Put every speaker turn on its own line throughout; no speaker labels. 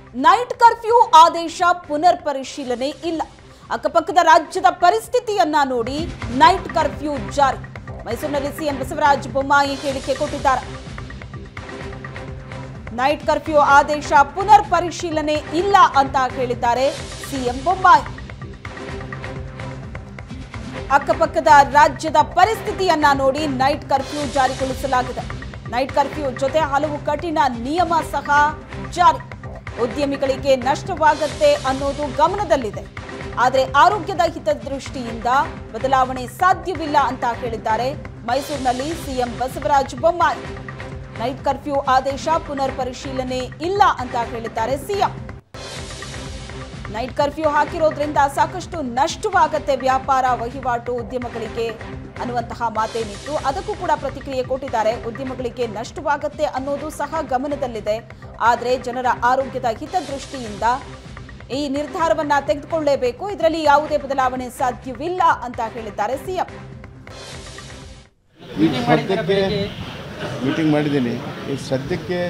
night curfew ಆದೇಶ ಪುನರ್ ಪರಿಶೀಲನೆ ಇಲ್ಲ ಅಕ್ಕಪಕ್ಕದ ರಾಜ್ಯದ ಪರಿಸ್ಥಿತಿಯನ್ನ ನೋಡಿ ನೈಟ್ ಕರ್ಫ್ಯೂ ಜಾರಿ ಮೈಸೂರಿನಲ್ಲಿ ಸಿಎಂ ಬಸವರಾಜ ಬೊಮ್ಮಾಯಿ ಹೇಳಿಕೆ ಕೊಟ್ಟಿದ್ದಾರೆ ನೈಟ್ ಕರ್ಫ್ಯೂ ಆದೇಶ ಪುನರ್ ಪರಿಶೀಲನೆ ಇಲ್ಲ ಅಂತ ಹೇಳಿದ್ದಾರೆ ಸಿಎಂ ಬೊಮ್ಮಾಯಿ ಅಕ್ಕಪಕ್ಕದ ರಾಜ್ಯದ ಪರಿಸ್ಥಿತಿಯನ್ನ ನೋಡಿ ನೈಟ್ ಕರ್ಫ್ಯೂ ಜಾರಿಗೊಳಿಸಲಾಗಿದೆ ನೈಟ್ ಕರ್ಫ್ಯೂ ಜೊತೆ ಹಲವು ಕಠಿಣ ನಿಯಮ ಸಹ ಜಾರಿ ಉದ್ಯಮಿಗಳಿಗೆ ನಷ್ಟವಾಗತ್ತೆ ಅನ್ನೋದು ಗಮನದಲ್ಲಿದೆ ಆದರೆ ಆರೋಗ್ಯದ ಹಿತದೃಷ್ಟಿಯಿಂದ ಬದಲಾವಣೆ ಸಾಧ್ಯವಿಲ್ಲ ಅಂತ ಹೇಳಿದ್ದಾರೆ ಮೈಸೂರಿನಲ್ಲಿ CM Basavaraj Bommai night curfew ಆದೇಶ ಪುನರ್ ಪರಿಶೀಲನೆ ಇಲ್ಲ ಅಂತ ಹೇಳಿದ್ದಾರೆ ಸಿಎಂ ನೈಟ್ ಕರ್ಫ್ಯೂ ಹಾಕಿರೋದ್ರಿಂದ ಸಾಕಷ್ಟು ನಷ್ಟವಾಗತ್ತೆ ವ್ಯಾಪಾರ ವಹಿವಾಟು ಉದ್ಯಮಗಳಿಗೆ ಅನ್ನುವಂತಹ ಮಾತೇನಿತ್ತು ಅದಕ್ಕೂ ಕೂಡ ಪ್ರತಿಕ್ರಿಯೆ ಕೊಟ್ಟಿದ್ದಾರೆ ಉದ್ಯಮಗಳಿಗೆ ನಷ್ಟವಾಗತ್ತೆ ಅನ್ನೋದು ಸಹ ಗಮನದಲ್ಲಿದೆ ಆದರೆ ಜನರ ಆರೋಗ್ಯದ ಹಿತದೃಷ್ಟಿಯಿಂದ ಈ ನಿರ್ಧಾರವನ್ನ ತೆಗೆದುಕೊಳ್ಳಲೇಬೇಕು ಇದರಲ್ಲಿ ಯಾವುದೇ ಬದಲಾವಣೆ ಸಾಧ್ಯವಿಲ್ಲ ಅಂತ ಹೇಳಿದ್ದಾರೆ ಸಿಎಂ
ಈಗ ಸದ್ಯಕ್ಕೆ ಮೀಟಿಂಗ್ ಮಾಡಿದ್ದೀನಿ ಈಗ ಸದ್ಯಕ್ಕೆ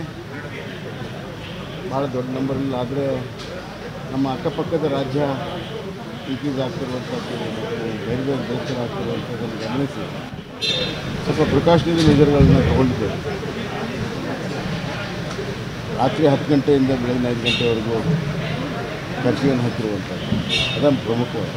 ಭಾಳ ದೊಡ್ಡ ನಂಬರಲ್ಲಿ ಆದರೆ ನಮ್ಮ ಅಕ್ಕಪಕ್ಕದ ರಾಜ್ಯ ಇನ್ಕ್ರೀಸ್ ಆಗ್ತಿರುವಂಥದ್ದು ಮತ್ತು ಬೇರೆ ಬೇರೆ ದೇಶದಲ್ಲಿ ಆಗ್ತಿರುವಂಥದ್ದನ್ನು ಗಮನಿಸಿ ಸ್ವಲ್ಪ ಪ್ರಿಕಾಷನರಿ ಮೆಜರ್ಗಳನ್ನ ತಗೊಂಡಿದ್ದೇವೆ ರಾತ್ರಿ ಹತ್ತು ಗಂಟೆಯಿಂದ ಬೆಳಗಿನ ಐದು ಗಂಟೆವರೆಗೂ ಕರ್ಫ್ಯೂವನ್ನು ಹಾಕಿರುವಂಥದ್ದು ಅದನ್ನು ಪ್ರಮುಖವಾಗಿ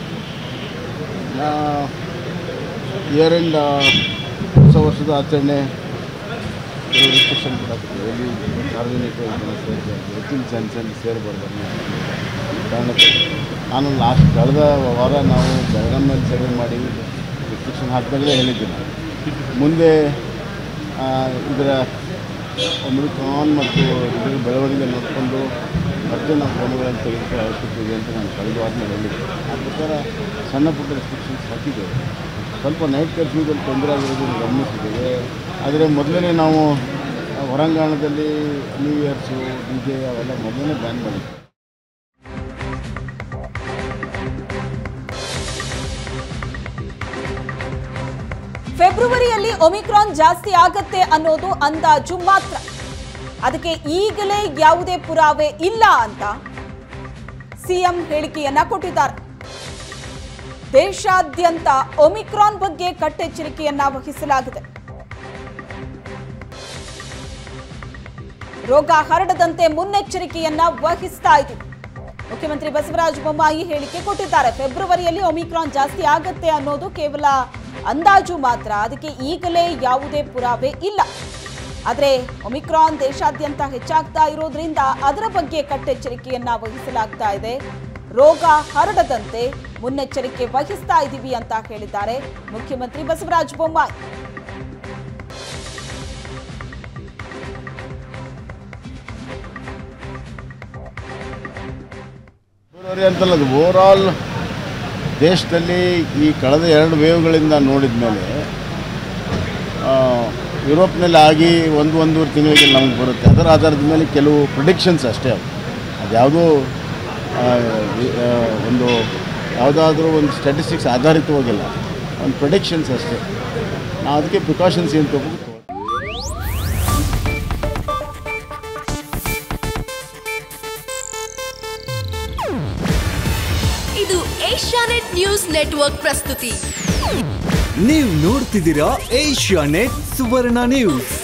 ಇಯರ್ ಎಂಡ್ ಹೊಸ ವರ್ಷದ ಆಚರಣೆ ಕೆಲವು ರಿಸ್ಟ್ರಿಕ್ಷನ್ ಕೊಡಾಕ್ತದೆ ಎಲ್ಲಿ ಸಾರ್ವಜನಿಕ ಜನ ಸೇರ್ತಾರೆ ಹೆಚ್ಚಿನ ಸಣ್ಣ ಸಣ್ಣ ಸೇರಬಾರ್ದು ಅನ್ನೋ ಕಾರಣಕ್ಕೆ ನಾನು ಲಾಸ್ಟ್ ಕಳೆದ ವಾರ ನಾವು ಬೆಳಗಾವಿಯಲ್ಲಿ ಸರ್ವೆ ಮಾಡಿ ರಿಸ್ಟ್ರಿಕ್ಷನ್ ಹಾಕಿದಾಗಲೇ ಹೇಳಿದ್ದೀನಿ ಮುಂದೆ ಆ, ಇದರ ಅಮೆರಿಕಾನ್ ಮತ್ತು ಇದರ ಬೆಳವಣಿಗೆ ನೋಡಿಕೊಂಡು ಮತ್ತೆ ನಾವು ಕ್ರಮಗಳನ್ನು ತೆಗೆದುಕೊಳ್ಳೋ ಅವಶ್ಯಕತೆ ಇದೆ ಅಂತ ನಾನು ಕಳೆದ ವಾರದಲ್ಲಿ ಹೇಳಿದ್ದೆ ಆ ಪ್ರಕಾರ ಸಣ್ಣ ಪುಟ್ಟ ರೆಸ್ಟ್ರಿಕ್ಷನ್ಸ್ ಹಾಕಿದ್ದೇವೆ ಸ್ವಲ್ಪ ನೈಟ್ ಕರ್ಫ್ಯೂದಲ್ಲಿ ತೊಂದರೆ ಆಗಿರೋದನ್ನು ಗಮನಿಸಿದ್ದೇವೆ ಆದರೆ ಮೊದಲೇ ನಾವು ಆ, ಹೊರಾಂಗಣದಲ್ಲಿ ನ್ಯೂ ಇಯರ್ಸು ಡಿ ಜೆ ಅವೆಲ್ಲ ಮೊದಲೇ ಬ್ಯಾನ್ ಮಾಡಿದ್ವಿ
ಫೆಬ್ರವರಿಯಲ್ಲಿ ಒಮಿಕ್ರಾನ್ ಜಾಸ್ತಿ ಆಗತ್ತೆ ಅನ್ನೋದು ಅಂದಾಜು ಮಾತ್ರ ಅದಕ್ಕೆ ಈಗಲೇ ಯಾವುದೇ ಪುರಾವೆ ಇಲ್ಲ ಅಂತ ಸಿಎಂ ಹೇಳಿಕೆಯನ್ನ ಕೊಟ್ಟಿದ್ದಾರೆ ದೇಶಾದ್ಯಂತ ಒಮಿಕ್ರಾನ್ ಬಗ್ಗೆ ಕಟ್ಟೆಚ್ಚರಿಕೆಯನ್ನ ವಹಿಸಲಾಗಿದೆ ರೋಗ ಹರಡದಂತೆ ಮುನ್ನೆಚ್ಚರಿಕೆಯನ್ನ ವಹಿಸ್ತಾ ಇದ್ದೀವಿ ಮುಖ್ಯಮಂತ್ರಿ ಬಸವರಾಜ ಬೊಮ್ಮಾಯಿ ಹೇಳಿಕೆ ಕೊಟ್ಟಿದ್ದಾರೆ ಫೆಬ್ರವರಿಯಲ್ಲಿ ಒಮಿಕ್ರಾನ್ ಜಾಸ್ತಿ ಆಗತ್ತೆ ಅನ್ನೋದು ಕೇವಲ ಅಂದಾಜು ಮಾತ್ರ ಅದಕ್ಕೆ ಈಗಲೇ ಯಾವುದೇ ಪುರಾವೆ ಇಲ್ಲ ಆದರೆ ಒಮಿಕ್ರಾನ್ ದೇಶಾದ್ಯಂತ ಹೆಚ್ಚಾಗ್ತಾ ಇರೋದ್ರಿಂದ ಅದರ ಬಗ್ಗೆ ಕಟ್ಟೆಚ್ಚರಿಕೆಯನ್ನ ವಹಿಸಲಾಗ್ತಾ ಇದೆ ರೋಗ ಹರಡದಂತೆ ಮುನ್ನೆಚ್ಚರಿಕೆ ವಹಿಸ್ತಾ ಇದ್ದೀವಿ ಅಂತ ಹೇಳಿದ್ದಾರೆ ಮುಖ್ಯಮಂತ್ರಿ ಬಸವರಾಜ ಬೊಮ್ಮಾಯಿ
ಫೆಬ್ರವರಿ ಅಂತಲ್ಲ ಅದು ಓವರಾಲ್ ದೇಶದಲ್ಲಿ ಈ ಕಳೆದ ಎರಡು ವೇವ್ಗಳಿಂದ ನೋಡಿದ ಮೇಲೆ ಯುರೋಪ್ನಲ್ಲಿ ಆಗಿ ಒಂದು ಒಂದೂವರೆ ತಿಂಗಳಿಗೆ ನಮಗೆ ಬರುತ್ತೆ ಅದರ ಆಧಾರದ ಮೇಲೆ ಕೆಲವು ಪ್ರಿಡಿಕ್ಷನ್ಸ್ ಅಷ್ಟೇ ಅವು ಅದ್ಯಾವುದೋ ಆ, ವಿ- ಆ, ಒಂದು ಯಾವುದಾದ್ರೂ ಒಂದು ಸ್ಟ್ಯಾಟಿಸ್ಟಿಕ್ಸ್ ಆಧಾರಿತವಾಗಿಲ್ಲ ಒಂದು ಪ್ರಿಡಿಕ್ಷನ್ಸ್ ಅಷ್ಟೇ ನಾವು ಅದಕ್ಕೆ ಪ್ರಿಕಾಷನ್ಸ್ ಏನು ತಗೋಬೇಕು
ಇದು ಏಷ್ಯಾನೆಟ್ ನ್ಯೂಸ್ ನೆಟ್ವರ್ಕ್ ಪ್ರಸ್ತುತಿ
ನೀವು ನೋಡ್ತಿದ್ದೀರಾ ಏಷ್ಯಾ ನೆಟ್ ಸುವರ್ಣ ನ್ಯೂಸ್